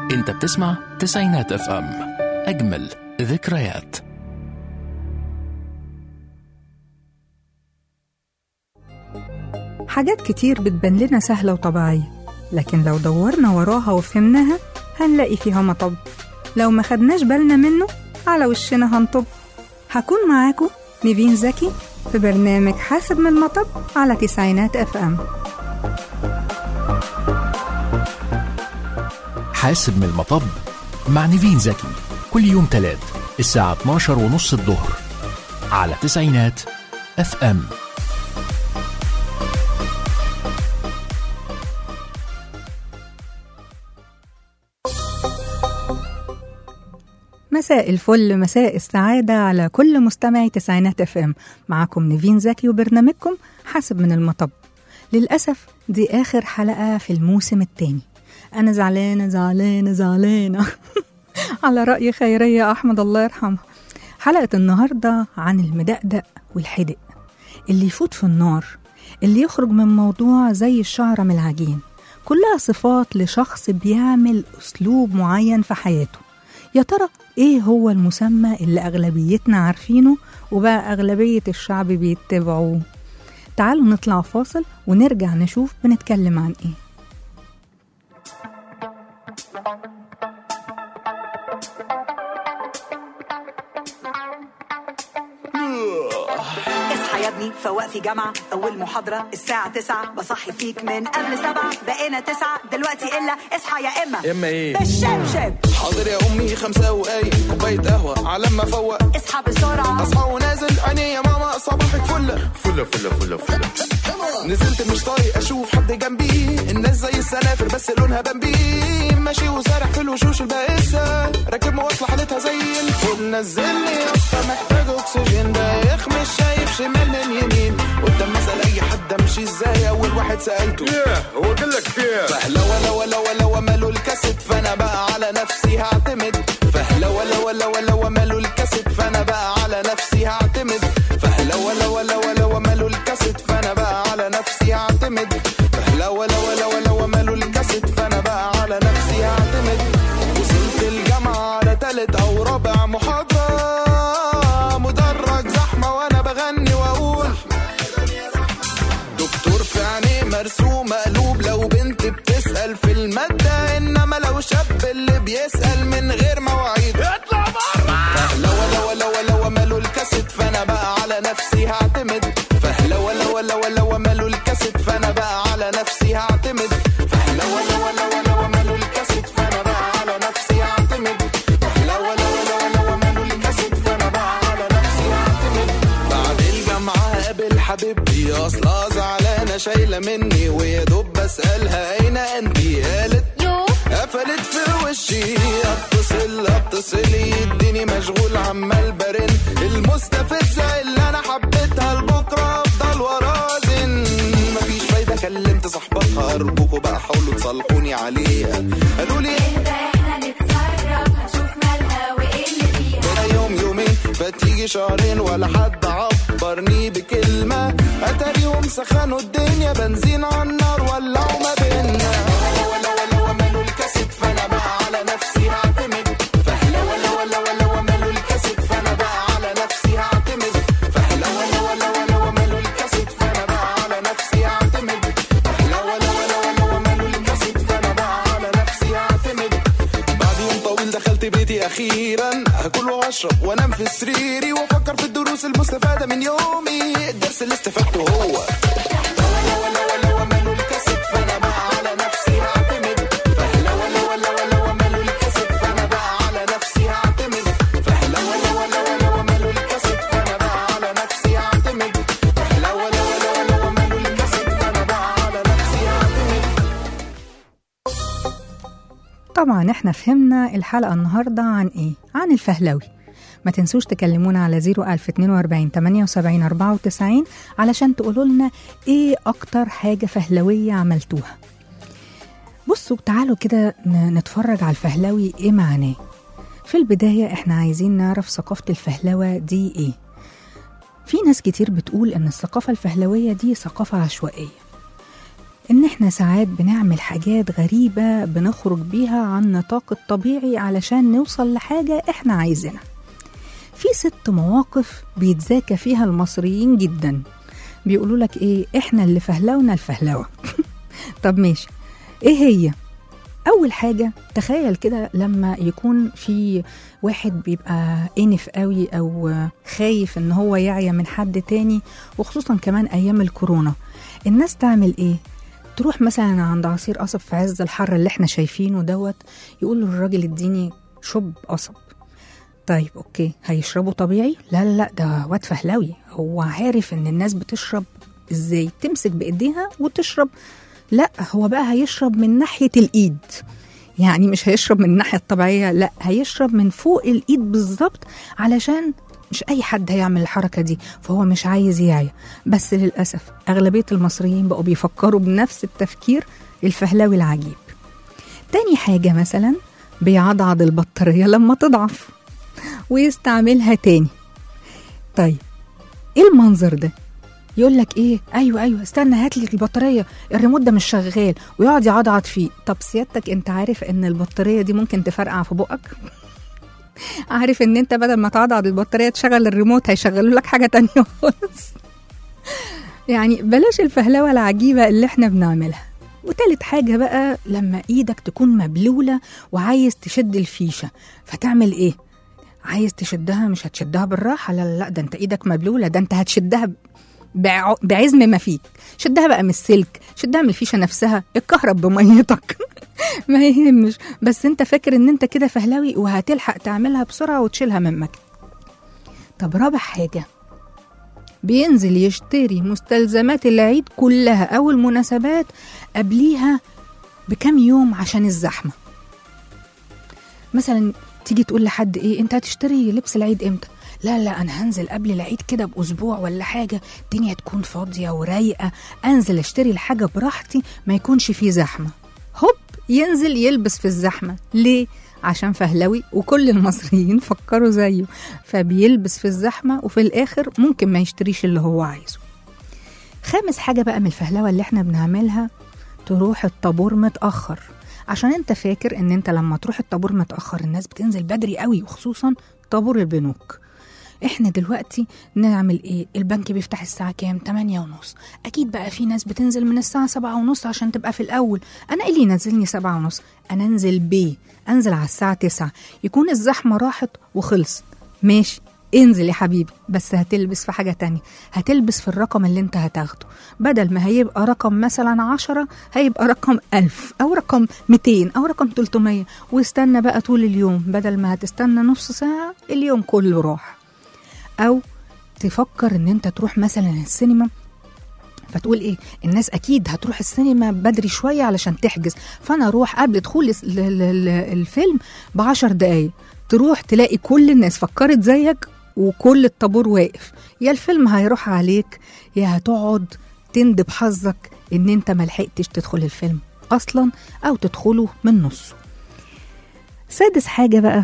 انت بتسمع تسعينات اف ام اجمل ذكريات حاجات كتير بتبان لنا سهلة وطبيعية لكن لو دورنا وراها وفهمناها هنلاقي فيها مطب لو ما خدناش بالنا منه على وشنا هنطب هكون معاكم نيفين زكي في برنامج حاسب من المطب على تسعينات اف ام حاسب من المطب مع نيفين زكي كل يوم تلات الساعة 12 ونص الظهر على تسعينات اف ام مساء الفل مساء السعادة على كل مستمعي تسعينات اف ام معاكم نيفين زكي وبرنامجكم حاسب من المطب للأسف دي آخر حلقة في الموسم التاني أنا زعلانة زعلانة زعلانة على رأي خيرية أحمد الله يرحمها حلقة النهاردة عن المدقدق والحدق اللي يفوت في النار اللي يخرج من موضوع زي الشعرة من العجين كلها صفات لشخص بيعمل أسلوب معين في حياته يا ترى ايه هو المسمى اللي اغلبيتنا عارفينه وبقى اغلبيه الشعب بيتبعوه تعالوا نطلع فاصل ونرجع نشوف بنتكلم عن ايه اصحى يا ابني فوق في جامعة أول محاضرة الساعة تسعة بصحي فيك من قبل سبعة بقينا تسعة دلوقتي إلا اصحى يا إما إما إيه؟ بالشبشب حاضر يا امي خمسة وقايق كوباية قهوة على ما افوق اصحى بسرعة اصحى ونازل عيني يا ماما صباحك فلة فلة فلة فلة فلة نزلت مش طايق اشوف حد جنبي الناس زي السنافر بس لونها بمبي ماشي وسارح في الوشوش البائسة راكب مواصلة حالتها زي الفل نزلني يا اسطى محتاج اكسجين دايخ مش شايف شمال من يمين قدام اسال اي حد امشي ازاي اول واحد سالته هو قال لك فيه فهلا ولا ولا ولا وماله الكاسيت فانا بقى على نفسي هعتمد فهلا ولا ولا ولا وماله الكاسيت فانا بقى على نفسي هعتمد فهلا ولا ولا ولا وماله الكاسيت فانا بقى على نفسي هعتمد فهلا ولا ولا ولا وماله الكاسيت فانا بقى على نفسي هعتمد وصلت الجامعة على تالت او رابع محاضرة مدرج زحمة وانا بغني واقول دكتور في عينيه مرسوم مقلوب لو بنت بتسأل في المادة إنما لو شاب اللي بيسأل من غير مواعيد اطلع بره فهلا ولا ولا ولا وماله الكاسيت فأنا بقى على نفسي هعتمد فهلا ولا ولا ولا وماله الكاسيت فأنا بقى على نفسي هعتمد فهلا ولا ولا ولا وماله الكاسيت فأنا بقى على نفسي هعتمد فهلا ولا ولا ولا وماله الكاسيت فأنا بقى على نفسي هعتمد بعد الجامعة هقابل حبيبتي أصلا زعلانة شايلة مني ويا دوب بسألها أين أنتي قالت قفلت في وشي اتصل اتصل يديني مشغول عمال برن المستفزة اللي انا حبيتها لبكرة افضل ورازن مفيش فايدة كلمت صاحباتها ارجوكوا بقى حاولوا تصالحوني عليها قالوا لي احنا نتصرف هشوف مالها وايه اللي فيها بقى يوم يومين فتيجي شهرين ولا حد عبرني بكلمة أتاريهم سخنوا الدنيا بنزين على النار ولعوا ما بينا ولا ولا ولا وماله الكاسيت فأنا بقى على نفسي هعتمد فهلا ولا ولا ولا وماله الكاسيت فأنا بقى على نفسي هعتمد فهلا ولا ولا ولا وماله الكاسيت فأنا بقى على نفسي هعتمد فهلا ولا ولا ولا وماله الكاسيت فأنا بقى على نفسي هعتمد بعد يوم طويل دخلت بيتي اخيرا هاكل واشرب وانام في سريري وافكر في الدروس المستفاده من يومي الدرس اللي استفدته هو ولا ولا ولا وماله الكاسيت فانا بقى على نفسي هعتمد فهلا ولا ولا ولا وماله الكاسيت فانا بقى على نفسي هعتمد فهلا ولا ولا ولا وماله الكاسيت فانا بقى على نفسي هعتمد فهلا ولا ولا ولا وماله الكاسيت فانا بقى على نفسي هعتمد طبعا احنا فهمنا الحلقة النهاردة عن ايه؟ عن الفهلوي ما تنسوش تكلمونا على 01042 78 94 علشان تقولوا لنا ايه اكتر حاجة فهلوية عملتوها بصوا تعالوا كده ن- نتفرج على الفهلوي ايه معناه في البداية احنا عايزين نعرف ثقافة الفهلوة دي ايه في ناس كتير بتقول ان الثقافة الفهلوية دي ثقافة عشوائية إن إحنا ساعات بنعمل حاجات غريبة بنخرج بيها عن نطاق الطبيعي علشان نوصل لحاجة إحنا عايزينها في ست مواقف بيتذاكى فيها المصريين جدا بيقولوا لك إيه إحنا اللي فهلونا الفهلوة طب ماشي إيه هي؟ أول حاجة تخيل كده لما يكون في واحد بيبقى انف قوي أو خايف إن هو يعيا من حد تاني وخصوصا كمان أيام الكورونا الناس تعمل إيه؟ تروح مثلا عند عصير قصب في عز الحر اللي احنا شايفينه دوت يقول له الراجل اديني شب قصب طيب اوكي هيشربه طبيعي لا لا لا ده واد فهلاوي هو عارف ان الناس بتشرب ازاي تمسك بايديها وتشرب لا هو بقى هيشرب من ناحيه الايد يعني مش هيشرب من الناحيه الطبيعيه لا هيشرب من فوق الايد بالظبط علشان مش اي حد هيعمل الحركه دي فهو مش عايز يعيا بس للاسف اغلبيه المصريين بقوا بيفكروا بنفس التفكير الفهلاوي العجيب تاني حاجه مثلا بيعضعض البطاريه لما تضعف ويستعملها تاني طيب ايه المنظر ده يقول لك ايه ايوه ايوه استنى هات لي البطاريه الريموت ده مش شغال ويقعد يعضعض فيه طب سيادتك انت عارف ان البطاريه دي ممكن تفرقع في بقك عارف ان انت بدل ما تعضعض البطاريه تشغل الريموت هيشغلوا لك حاجه تانية خالص يعني بلاش الفهلوه العجيبه اللي احنا بنعملها وتالت حاجه بقى لما ايدك تكون مبلوله وعايز تشد الفيشه فتعمل ايه عايز تشدها مش هتشدها بالراحه لا لا لا ده انت ايدك مبلوله ده انت هتشدها بع- بعزم ما فيك شدها بقى من السلك شدها من الفيشه نفسها اتكهرب بميتك ما يهمش بس انت فاكر ان انت كده فهلاوي وهتلحق تعملها بسرعه وتشيلها من مكان طب رابع حاجه بينزل يشتري مستلزمات العيد كلها او المناسبات قبليها بكام يوم عشان الزحمه مثلا تيجي تقول لحد ايه انت هتشتري لبس العيد امتى لا لا انا هنزل قبل العيد كده باسبوع ولا حاجه الدنيا تكون فاضيه ورايقه انزل اشتري الحاجه براحتي ما يكونش فيه زحمه هوب ينزل يلبس في الزحمه ليه عشان فهلوي وكل المصريين فكروا زيه فبيلبس في الزحمه وفي الاخر ممكن ما يشتريش اللي هو عايزه خامس حاجه بقى من الفهلوه اللي احنا بنعملها تروح الطابور متاخر عشان انت فاكر ان انت لما تروح الطابور متاخر الناس بتنزل بدري قوي وخصوصا طابور البنوك احنا دلوقتي نعمل ايه البنك بيفتح الساعة كام 8 ونص اكيد بقى في ناس بتنزل من الساعة 7 ونص عشان تبقى في الاول انا ايه اللي ينزلني 7 ونص انا انزل بيه انزل على الساعة 9 يكون الزحمة راحت وخلصت ماشي انزل يا حبيبي بس هتلبس في حاجة تانية هتلبس في الرقم اللي انت هتاخده بدل ما هيبقى رقم مثلا عشرة هيبقى رقم ألف أو رقم 200 أو رقم 300 واستنى بقى طول اليوم بدل ما هتستنى نص ساعة اليوم كله راح او تفكر ان انت تروح مثلا السينما فتقول ايه الناس اكيد هتروح السينما بدري شويه علشان تحجز فانا اروح قبل دخول الس- ال- ال- ال- الفيلم بعشر دقايق تروح تلاقي كل الناس فكرت زيك وكل الطابور واقف يا الفيلم هيروح عليك يا هتقعد تندب حظك ان انت ملحقتش تدخل الفيلم اصلا او تدخله من نصه سادس حاجه بقى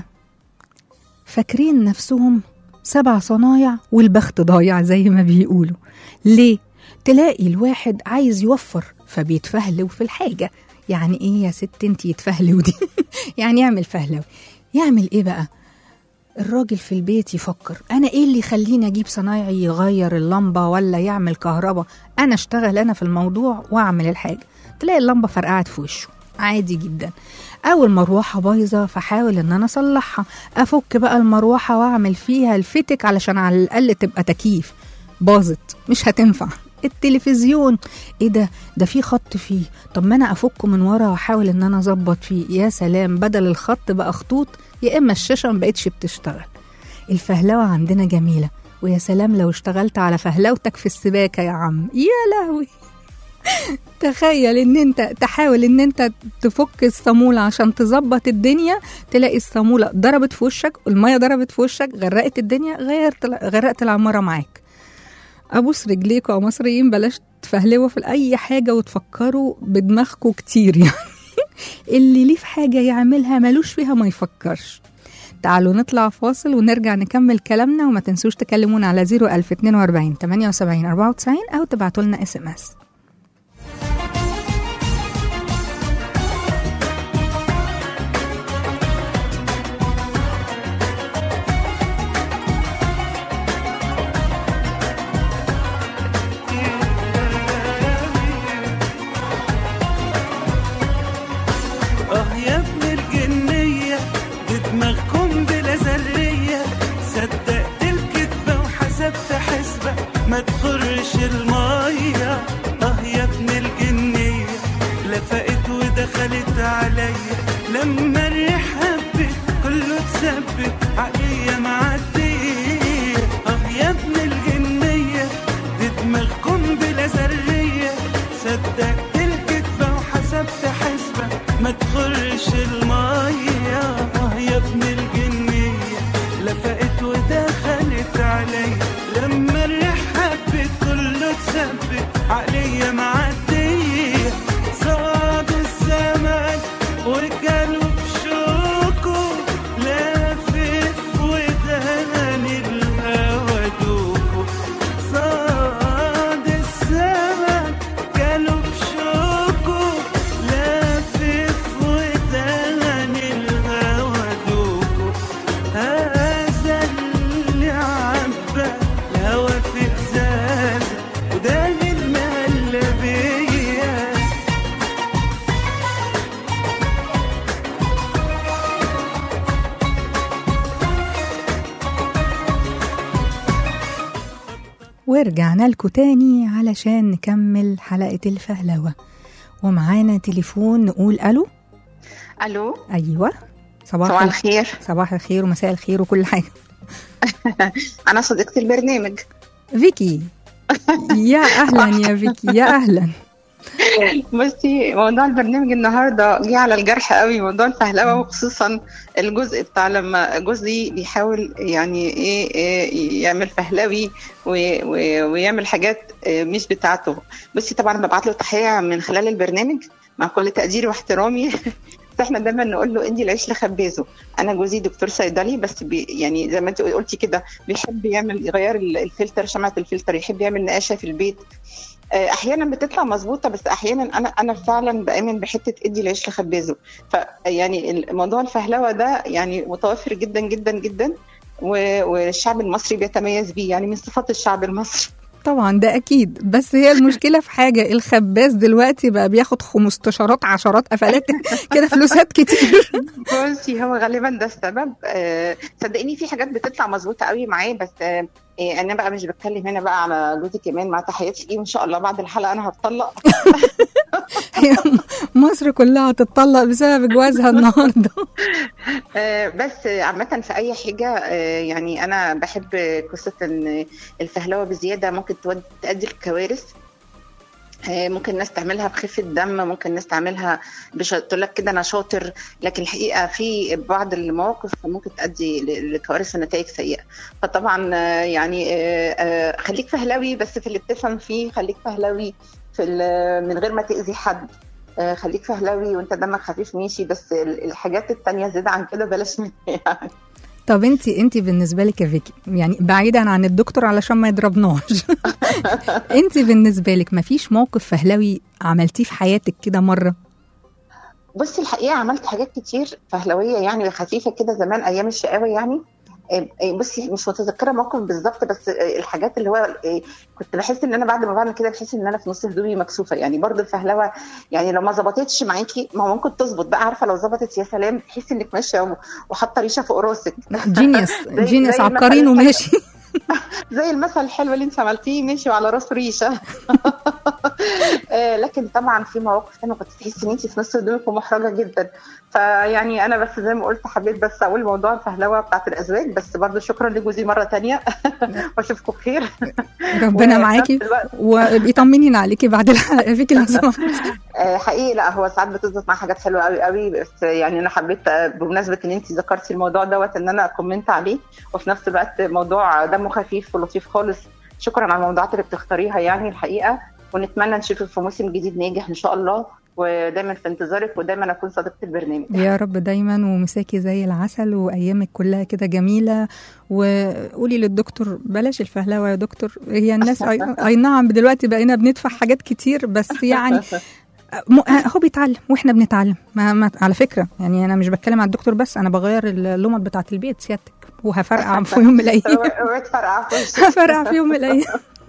فاكرين نفسهم سبع صنايع والبخت ضايع زي ما بيقولوا ليه تلاقي الواحد عايز يوفر فبيتفهلو في الحاجة يعني ايه يا ست انت يتفهلو دي يعني يعمل فهلوي يعمل ايه بقى الراجل في البيت يفكر انا ايه اللي يخليني اجيب صنايعي يغير اللمبه ولا يعمل كهرباء انا اشتغل انا في الموضوع واعمل الحاجه تلاقي اللمبه فرقعت في وشه عادي جدا او المروحه بايظه فحاول ان انا اصلحها افك بقى المروحه واعمل فيها الفتك علشان على الاقل تبقى تكييف باظت مش هتنفع التلفزيون ايه ده ده في خط فيه طب ما انا افكه من ورا واحاول ان انا اظبط فيه يا سلام بدل الخط بقى خطوط يا اما الشاشه ما بقتش بتشتغل الفهلوه عندنا جميله ويا سلام لو اشتغلت على فهلوتك في السباكه يا عم يا لهوي تخيل ان انت تحاول ان انت تفك الصامولة عشان تظبط الدنيا تلاقي الصامولة ضربت في وشك والمية ضربت في وشك غرقت الدنيا غيرت غرقت العمارة معاك ابوس رجليكوا يا مصريين بلاش تفهلوا في اي حاجة وتفكروا بدماغكوا كتير يعني اللي ليه في حاجة يعملها ملوش فيها ما يفكرش تعالوا نطلع فاصل ونرجع نكمل كلامنا وما تنسوش تكلمونا على 01042 78 94 أو تبعتوا لنا اس ام اس صدقت الكدبة وحسبت حسبة ما تخرش المية آه يا ابن الجنية لفقت ودخلت علي لما الريح حبت كله اتثبت عليا معدية صاد السمك وكلوا بشوكه لافف ودهن الهوا دوكه صاد السمك كلوا بشوكه لافف ودهن الهوا دوكه هذا اللي عبى الهوا في ازازه وده المهلبيه ورجعنا لكم تاني علشان نكمل حلقة الفهلوة ومعانا تليفون نقول ألو الو أيوة صباح صباح الخ- الخير صباح الخير ومساء الخير وكل حاجة انا صديقه البرنامج فيكي يا أهلا يا فيكي يا أهلا بصي موضوع البرنامج النهارده جه على الجرح قوي موضوع الفهلوه وخصوصا الجزء بتاع لما جوزي بيحاول يعني ايه, إيه يعمل فهلوي و- و- ويعمل حاجات إيه مش بتاعته بصي طبعا ببعت له تحيه من خلال البرنامج مع كل تقديري واحترامي بس احنا دايما نقول له ادي العيش لخبازه انا جوزي دكتور صيدلي بس بي يعني زي ما انت قلتي كده بيحب يعمل يغير ال- الفلتر شمعه الفلتر يحب يعمل نقاشه في البيت آه، احيانا بتطلع مظبوطه بس احيانا انا انا فعلا بامن بحته ادي العيش لخبازه فيعني موضوع الفهلوه ده يعني متوفر جدا جدا جدا و- والشعب المصري بيتميز بيه يعني من صفات الشعب المصري طبعا ده أكيد بس هي المشكلة في حاجة الخباز دلوقتي بقى بياخد خمستاشرات عشرات قفلات كده فلوسات كتير بصي هو غالبا ده السبب آه، صدقيني في حاجات بتطلع مظبوطه قوي معاه بس آه، آه، انا بقى مش بتكلم هنا بقى على جوزي كمان مع تحياتي ليه وان شاء الله بعد الحلقه انا هتطلق هي مصر كلها هتتطلق بسبب جوازها النهارده آه، بس عامة في أي حاجة آه، يعني أنا بحب قصة إن الفهلوة بزيادة ممكن تود- تؤدي لكوارث آه، ممكن الناس تعملها بخفة دم ممكن الناس تعملها بش... تقول لك كده أنا شاطر لكن الحقيقة في بعض المواقف ممكن تؤدي ل- لكوارث ونتائج سيئة فطبعا آه، يعني آه، آه، خليك فهلوي بس في اللي بتفهم فيه خليك فهلوي في ال- من غير ما تأذي حد آه، خليك فهلوي وانت دمك خفيف ماشي بس ال- الحاجات التانية زيادة عن كده بلاش منها يعني. طب انت انت بالنسبه لك يا فيكي يعني بعيدا عن الدكتور علشان ما يضربناش انت بالنسبه لك ما فيش موقف فهلوي عملتيه في حياتك كده مره بصي الحقيقة عملت حاجات كتير فهلوية يعني خفيفة كده زمان أيام الشقاوة يعني آه، آه، بصي مش متذكرة موقف بالظبط بس آه، الحاجات اللي هو آه، كنت بحس ان انا بعد ما بعمل كده بحس ان انا في نص هدومي مكسوفه يعني برضو الفهلوه يعني لو ما ظبطتش معاكي ما هو ممكن تظبط بقى عارفه لو ظبطت يا سلام تحسي انك ماشيه و- وحاطه ريشه فوق راسك جينيوس زي- جينيوس زي عبقرين مثل وماشي زي المثل الحلو اللي انت عملتيه ماشي وعلى راسه ريشه آه، لكن طبعا في مواقف تانية كنت تحسي ان انت في نص هدومك ومحرجه جدا فيعني انا بس زي ما قلت حبيت بس اقول موضوع الفهلوه بتاعت الازواج بس برضو شكرا لجوزي مره تانية واشوفكم بخير ربنا وفي معاكي نفس الوقت- وبيطمنين عليكي بعد الحلقه يا فيكي لو سمحت آه، حقيقي لا هو ساعات بتظبط مع حاجات حلوه قوي قوي بس يعني انا حبيت آه، بمناسبه ان انت ذكرتي الموضوع دوت ان انا كومنت عليه وفي نفس الوقت موضوع دمه خفيف ولطيف خالص شكرا على الموضوعات اللي بتختاريها يعني الحقيقه ونتمنى نشوفك في موسم جديد ناجح ان شاء الله ودايما في انتظارك ودايما اكون صديقه البرنامج يا رب دايما ومساكي زي العسل وايامك كلها كده جميله وقولي للدكتور بلاش الفهلوه يا دكتور هي الناس اي, أي نعم دلوقتي بقينا بندفع حاجات كتير بس يعني م- هو بيتعلم واحنا بنتعلم ما ما على فكره يعني انا مش بتكلم على الدكتور بس انا بغير اللمط بتاعه البيت سيادتك وهفرقع في يوم من الايام وتفرقع في وشك. هفرقع في يوم من الايام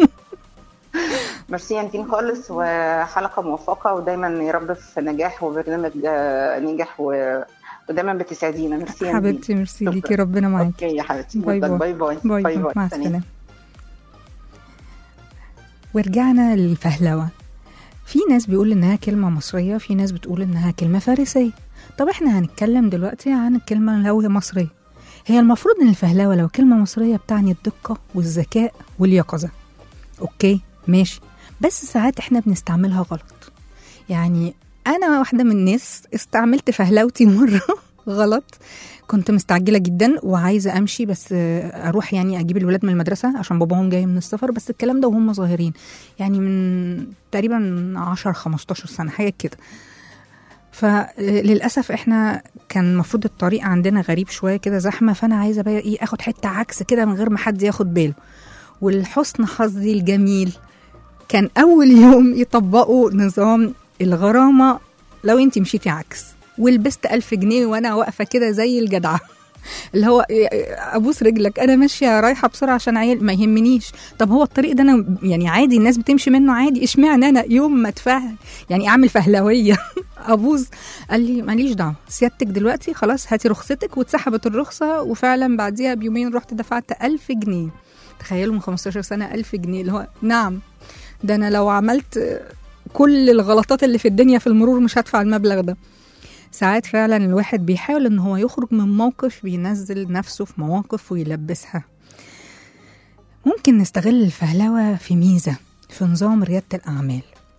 ميرسي يا نتين خالص وحلقه موفقه ودايما يا رب في نجاح وبرنامج آه، ناجح و... ودايما بتسعدينا ميرسي يا نتين. حبيبتي ميرسي شكراً. ليكي ربنا معاكي اوكي يا حبيبتي باي باي. باي باي باي باي مع سلام. السلامه ورجعنا للفهلوه في ناس بيقول انها كلمه مصريه في ناس بتقول انها كلمه فارسيه طب احنا هنتكلم دلوقتي عن الكلمه لو هي مصريه هي المفروض ان الفهلوه لو كلمه مصريه بتعني الدقه والذكاء واليقظه اوكي ماشي بس ساعات احنا بنستعملها غلط يعني انا واحده من الناس استعملت فهلوتي مره غلط كنت مستعجله جدا وعايزه امشي بس آه، اروح يعني اجيب الولاد من المدرسه عشان باباهم جاي من السفر بس الكلام ده وهم صغيرين يعني من تقريبا 10 15 سنه حاجه كده فللاسف احنا كان المفروض الطريق عندنا غريب شويه كده زحمه فانا عايزه بقى ايه اخد حته عكس كده من غير ما حد ياخد باله والحسن حظي الجميل كان اول يوم يطبقوا نظام الغرامه لو انت مشيتي عكس ولبست ألف جنيه وانا واقفه كده زي الجدعه اللي هو ابوس رجلك انا ماشيه رايحه بسرعه عشان عيال ما يهمنيش طب هو الطريق ده انا يعني عادي الناس بتمشي منه عادي اشمعنى انا يوم ما اتفهم يعني اعمل فهلويه ابوظ قال لي ماليش دعوه سيادتك دلوقتي خلاص هاتي رخصتك واتسحبت الرخصه وفعلا بعديها بيومين رحت دفعت ألف جنيه تخيلوا من 15 سنه ألف جنيه اللي هو نعم ده انا لو عملت كل الغلطات اللي في الدنيا في المرور مش هدفع المبلغ ده ساعات فعلا الواحد بيحاول ان هو يخرج من موقف بينزل نفسه في مواقف ويلبسها ممكن نستغل الفهلوة في ميزة في نظام ريادة الأعمال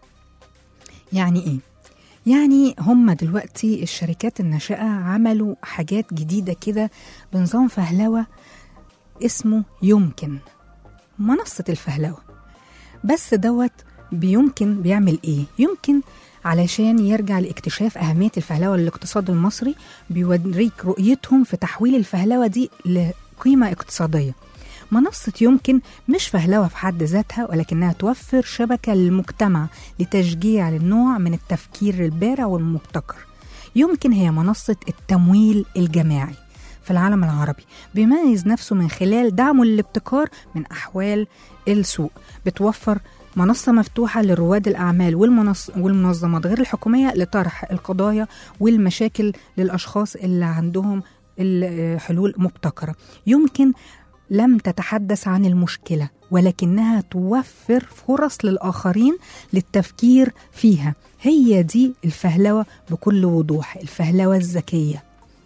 يعني إيه؟ يعني هم دلوقتي الشركات الناشئة عملوا حاجات جديدة كده بنظام فهلوة اسمه يمكن منصة الفهلوة بس دوت بيمكن بيعمل ايه يمكن علشان يرجع لاكتشاف أهمية الفهلوة للاقتصاد المصري بيوريك رؤيتهم في تحويل الفهلوة دي لقيمة اقتصادية منصة يمكن مش فهلوة في حد ذاتها ولكنها توفر شبكة للمجتمع لتشجيع للنوع من التفكير البارع والمبتكر يمكن هي منصة التمويل الجماعي في العالم العربي بيميز نفسه من خلال دعمه للابتكار من أحوال السوق بتوفر منصة مفتوحة لرواد الأعمال والمنص... والمنظمات غير الحكومية لطرح القضايا والمشاكل للأشخاص اللي عندهم الحلول مبتكرة يمكن لم تتحدث عن المشكلة ولكنها توفر فرص للآخرين للتفكير فيها هي دي الفهلوة بكل وضوح الفهلوة الذكية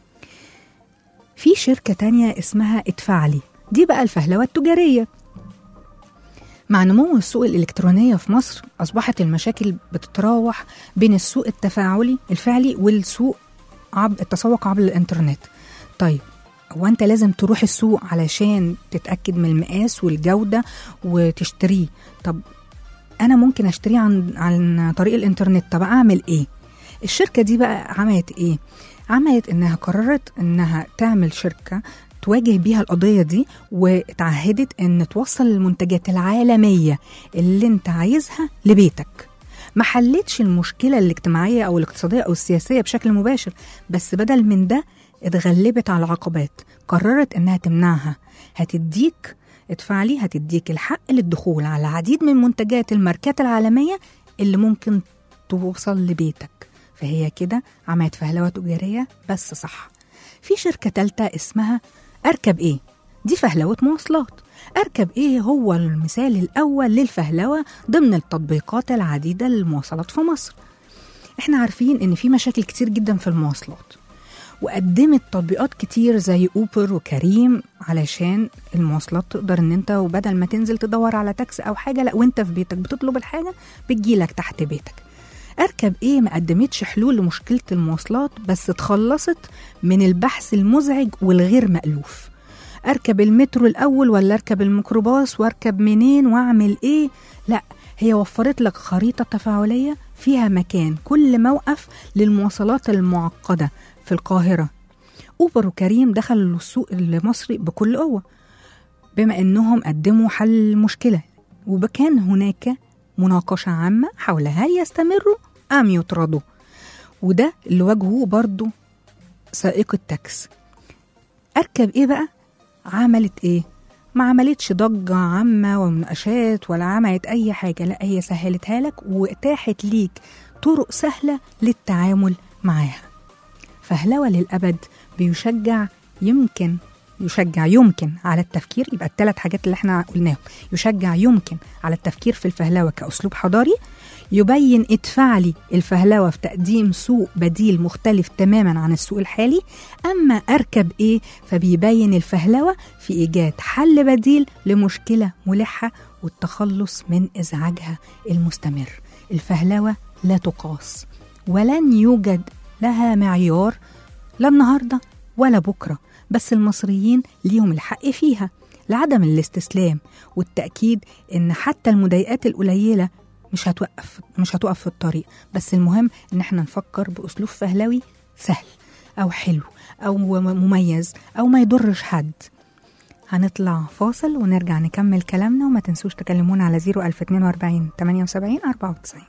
في شركة تانية اسمها ادفعلي دي بقى الفهلوة التجارية مع نمو السوق الإلكترونية في مصر أصبحت المشاكل بتتراوح بين السوق التفاعلي الفعلي والسوق عب التسوق عبر الإنترنت طيب هو أنت لازم تروح السوق علشان تتأكد من المقاس والجودة وتشتريه طب أنا ممكن أشتريه عن, عن طريق الإنترنت طب أعمل إيه؟ الشركة دي بقى عملت إيه؟ عملت إنها قررت إنها تعمل شركة تواجه بيها القضية دي واتعهدت إن توصل المنتجات العالمية اللي أنت عايزها لبيتك ما حلتش المشكلة الاجتماعية أو الاقتصادية أو السياسية بشكل مباشر بس بدل من ده اتغلبت على العقبات قررت إنها تمنعها هتديك ادفع لي هتديك الحق للدخول على العديد من منتجات الماركات العالمية اللي ممكن توصل لبيتك فهي كده عملت فهلوة تجارية بس صح في شركة تالتة اسمها أركب إيه دي فهلوة مواصلات أركب إيه هو المثال الأول للفهلوة ضمن التطبيقات العديدة للمواصلات في مصر إحنا عارفين إن في مشاكل كتير جدا في المواصلات وقدمت تطبيقات كتير زي اوبر وكريم علشان المواصلات تقدر ان انت وبدل ما تنزل تدور على تاكسي او حاجه لا وانت في بيتك بتطلب الحاجه بتجيلك تحت بيتك اركب ايه ما قدمتش حلول لمشكله المواصلات بس اتخلصت من البحث المزعج والغير مألوف اركب المترو الاول ولا اركب الميكروباص واركب منين واعمل ايه لا هي وفرت لك خريطه تفاعليه فيها مكان كل موقف للمواصلات المعقده في القاهره اوبر وكريم دخلوا السوق المصري بكل قوه بما انهم قدموا حل المشكله وكان هناك مناقشه عامه حول هل يستمروا ام يطردوا وده اللي واجهوه برضو سائق التاكس اركب ايه بقى عملت ايه ما عملتش ضجة عامة ومناقشات ولا عملت أي حاجة لا هي سهلتها لك واتاحت ليك طرق سهلة للتعامل معاها فهلوة للأبد بيشجع يمكن يشجع يمكن على التفكير يبقى الثلاث حاجات اللي احنا قلناهم يشجع يمكن على التفكير في الفهلوة كأسلوب حضاري يبين ادفع لي الفهلوة في تقديم سوق بديل مختلف تماما عن السوق الحالي أما أركب إيه فبيبين الفهلوة في إيجاد حل بديل لمشكلة ملحة والتخلص من إزعاجها المستمر الفهلوة لا تقاس ولن يوجد لها معيار لا النهاردة ولا بكرة بس المصريين ليهم الحق فيها لعدم الاستسلام والتأكيد إن حتى المضايقات القليلة مش هتوقف مش هتوقف في الطريق بس المهم إن احنا نفكر بأسلوب فهلوي سهل أو حلو أو مميز أو ما يضرش حد هنطلع فاصل ونرجع نكمل كلامنا وما تنسوش تكلمونا على 01042 78 94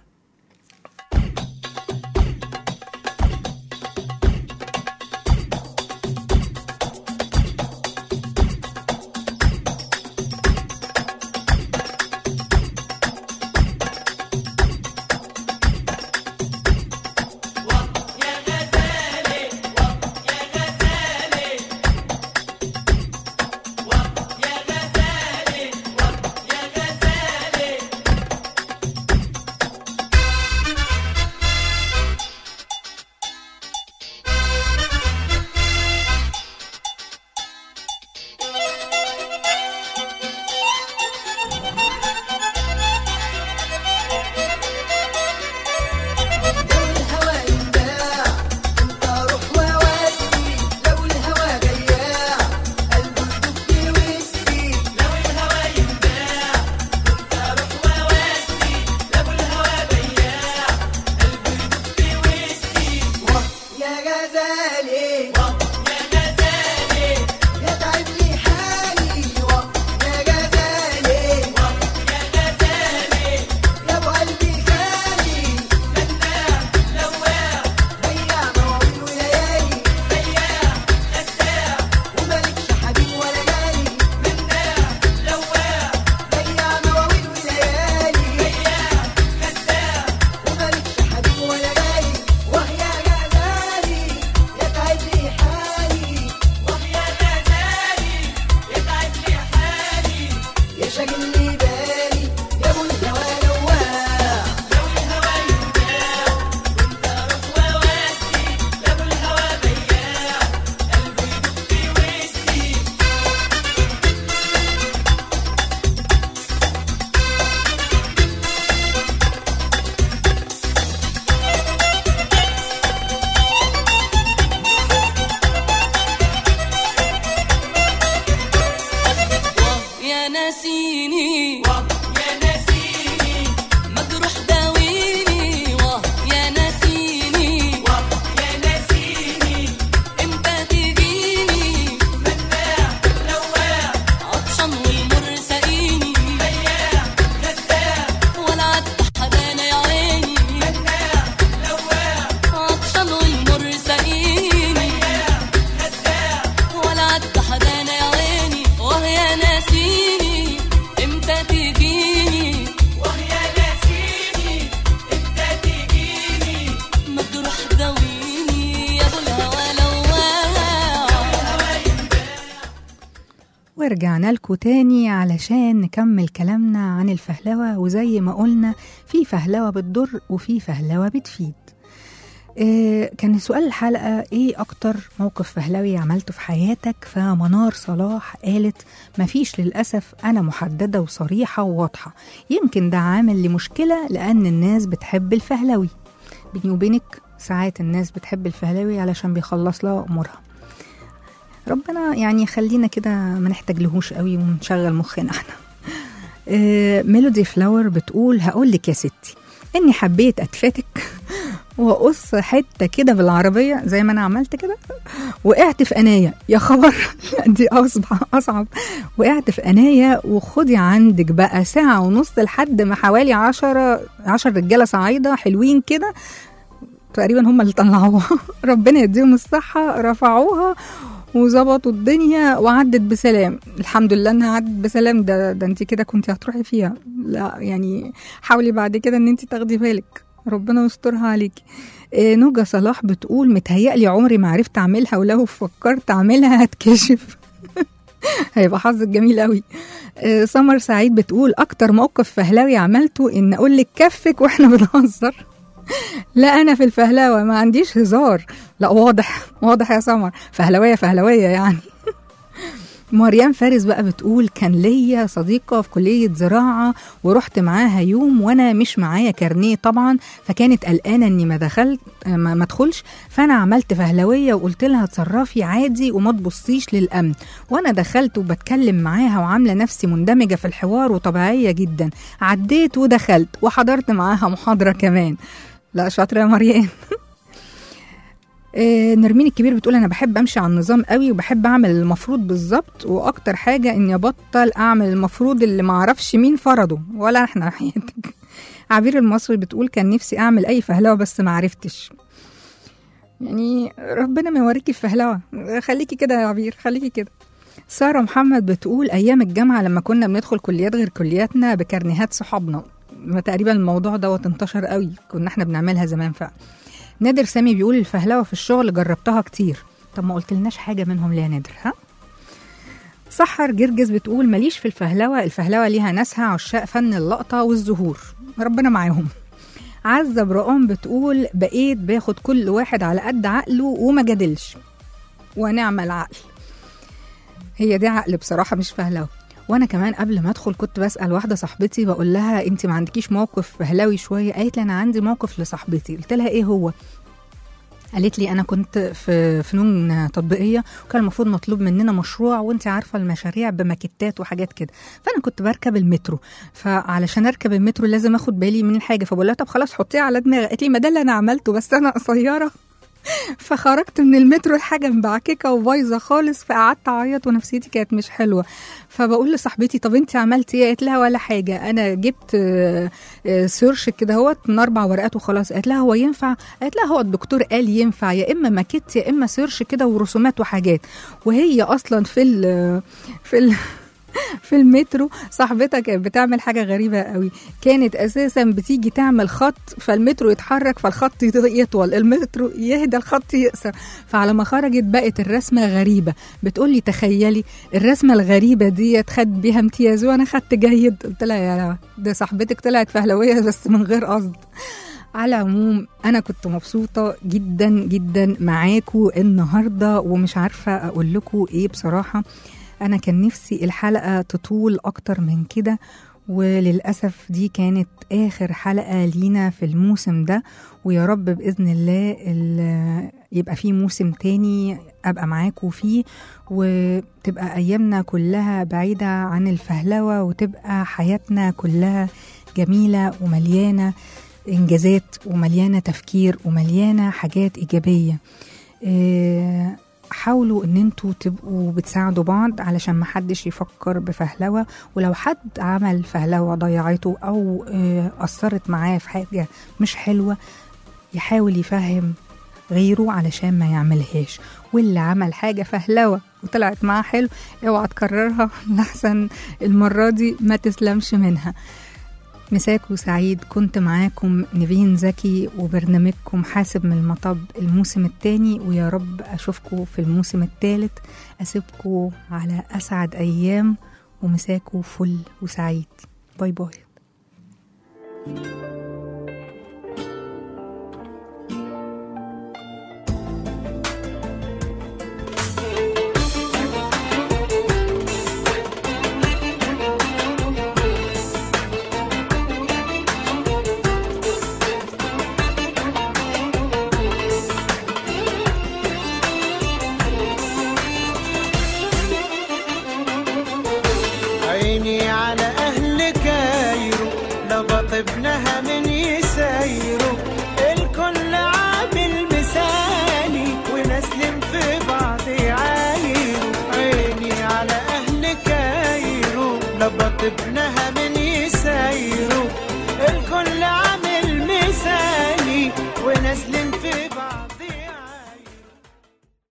يا غزالي يا تعب لي حالي يا غزالي يا ابو قلبي خالي بياع مواويل وليالي ومالكش حبيب ولا جالي بياع مواويل وليالي ومالكش حبيب ولا جالي وهي غزالي يا تعب لي حالي يا شاغل لي بالي يا ابو الهوى لواع يا ناسيني يا ناسيني مجروح داويني واه يا ناسيني يا ناسيني امتى تجيني مناع لواع عطشان والمر سقيني بياع كذاب ولا عد حدانا يا عيني مناع لواع عطشان والمر سقيني بياع كذاب ولا عد حدانا يا عيني وهي ناسيني امتى تجيني وهي ناسيني امتى تجيني مجروح داويني يا ابو الهوى لواع ورجعنا لكم تاني علشان نكمل كلامنا عن الفهلوة وزي ما قلنا في فهلوة بتضر وفي فهلوة بتفيد آه، كان سؤال الحلقة ايه اكتر موقف فهلوي عملته في حياتك فمنار صلاح قالت مفيش للأسف أنا محددة وصريحة وواضحة يمكن ده عامل لمشكلة لأن الناس بتحب الفهلوي بيني وبينك ساعات الناس بتحب الفهلوي علشان بيخلص لها أمورها ربنا يعني يخلينا كده ما نحتاجلهوش قوي ونشغل مخنا احنا آه، ميلودي فلاور بتقول هقول لك يا ستي اني حبيت اتفاتك واقص حته كده بالعربيه زي ما انا عملت كده وقعت في انايا يا خبر دي اصعب اصعب وقعت في انايا وخدي عندك بقى ساعه ونص لحد ما حوالي عشرة عشر رجاله صعايده حلوين كده تقريبا هم اللي طلعوها ربنا يديهم الصحه رفعوها وظبطوا الدنيا وعدت بسلام الحمد لله انها عدت بسلام ده ده انت كده كنت هتروحي فيها لا يعني حاولي بعد كده ان انت تاخدي بالك ربنا يسترها عليكي إيه نوجة صلاح بتقول متهيألي عمري ما عرفت اعملها ولو فكرت اعملها هتكشف هيبقى حظك جميل قوي إيه سمر سعيد بتقول اكتر موقف فهلاوي عملته ان اقول لك كفك واحنا بنهزر لا انا في الفهلاوه ما عنديش هزار لا واضح واضح يا سمر فهلويه فهلويه يعني مريم فارس بقى بتقول كان ليا صديقة في كلية زراعة ورحت معاها يوم وانا مش معايا كارنيه طبعا فكانت قلقانة اني ما دخلت ما ما ادخلش فانا عملت فهلوية وقلت لها اتصرفي عادي وما تبصيش للامن وانا دخلت وبتكلم معاها وعاملة نفسي مندمجة في الحوار وطبيعية جدا عديت ودخلت وحضرت معاها محاضرة كمان لا شاطرة يا مريم آه، نرمين الكبير بتقول انا بحب امشي على النظام قوي وبحب اعمل المفروض بالظبط واكتر حاجه اني ابطل اعمل المفروض اللي ما اعرفش مين فرضه ولا احنا حياتك عبير المصري بتقول كان نفسي اعمل اي فهلوه بس ما عرفتش يعني ربنا ما يوريكي الفهلوه خليكي كده يا عبير خليكي كده سارة محمد بتقول أيام الجامعة لما كنا بندخل كليات غير كلياتنا بكرنيهات صحابنا تقريبا الموضوع دوت انتشر قوي كنا احنا بنعملها زمان فعلا نادر سامي بيقول الفهلوه في الشغل جربتها كتير طب ما قلتلناش حاجه منهم ليه يا نادر ها سحر جرجس بتقول ماليش في الفهلوه الفهلوه ليها ناسها عشاق فن اللقطه والظهور ربنا معاهم عزة برقام بتقول بقيت باخد كل واحد على قد عقله وما جادلش ونعم العقل هي دي عقل بصراحه مش فهلوه وانا كمان قبل ما ادخل كنت بسال واحده صاحبتي بقول لها انت ما عندكيش موقف فهلاوي شويه قالت لي انا عندي موقف لصاحبتي قلت لها ايه هو قالت لي انا كنت في فنون تطبيقيه وكان المفروض مطلوب مننا مشروع وانت عارفه المشاريع بماكيتات وحاجات كده فانا كنت بركب المترو فعلشان اركب المترو لازم اخد بالي من الحاجه فبقول لها طب خلاص حطيها على دماغي قالت لي ما ده اللي انا عملته بس انا قصيره فخرجت من المترو الحاجه مبعككه وبايظه خالص فقعدت اعيط ونفسيتي كانت مش حلوه فبقول لصاحبتي طب انت عملتي ايه قالت لها ولا حاجه انا جبت آه، آه، سيرش كده هوت من اربع ورقات وخلاص قالت لها هو ينفع قالت لها هو الدكتور قال ينفع يا اما ماكيت يا اما سيرش كده ورسومات وحاجات وهي اصلا في ال في ال في المترو صاحبتها كانت بتعمل حاجه غريبه قوي كانت اساسا بتيجي تعمل خط فالمترو يتحرك فالخط يطول المترو يهدى الخط يقصر فعلى ما خرجت بقت الرسمه غريبه بتقول لي تخيلي الرسمه الغريبه دي خد بيها امتياز وانا خدت جيد قلت لها يا ده صاحبتك طلعت فهلويه بس من غير قصد على العموم انا كنت مبسوطه جدا جدا معاكم النهارده ومش عارفه اقول لكم ايه بصراحه انا كان نفسي الحلقه تطول اكتر من كده وللأسف دي كانت آخر حلقة لينا في الموسم ده ويا رب بإذن الله ال- يبقى في موسم تاني أبقى معاكم فيه وتبقى أيامنا كلها بعيدة عن الفهلوة وتبقى حياتنا كلها جميلة ومليانة إنجازات ومليانة تفكير ومليانة حاجات إيجابية إيه، حاولوا ان انتوا تبقوا بتساعدوا بعض علشان ما حدش يفكر بفهلوة ولو حد عمل فهلوة ضيعته او آه، اثرت معاه في حاجة مش حلوة يحاول يفهم غيره علشان ما يعملهاش واللي عمل حاجة فهلوة وطلعت معاه حلو اوعى تكررها لحسن المرة دي ما تسلمش منها مساكو سعيد كنت معاكم نيفين زكي وبرنامجكم حاسب من المطب الموسم الثاني ويا رب أشوفكم في الموسم الثالث أسيبكم على أسعد أيام ومساكو فل وسعيد باي باي